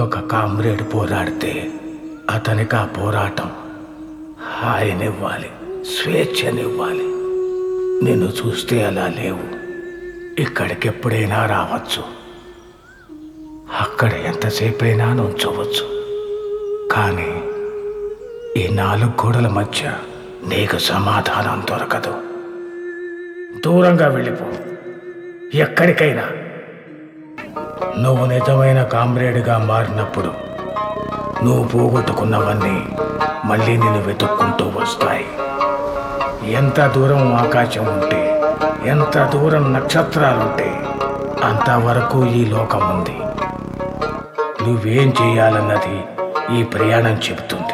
ఒక కామ్రేడ్ పోరాడితే అతనికి ఆ పోరాటం హాయినివ్వాలి స్వేచ్ఛనివ్వాలి నిన్ను చూస్తే అలా లేవు ఇక్కడికి ఎప్పుడైనా రావచ్చు అక్కడ ఎంతసేపైనా నుంచవచ్చు కానీ ఈ నాలుగు గోడల మధ్య నీకు సమాధానం దొరకదు దూరంగా వెళ్ళిపో ఎక్కడికైనా నువ్వు నిజమైన కామ్రేడ్గా మారినప్పుడు నువ్వు పోగొట్టుకున్నవన్నీ మళ్ళీ నిన్ను వెతుక్కుంటూ వస్తాయి ఎంత దూరం ఆకాశం ఉంటే ఎంత దూరం నక్షత్రాలుంటే అంతవరకు ఈ లోకం ఉంది నువ్వేం చేయాలన్నది ఈ ప్రయాణం చెబుతుంది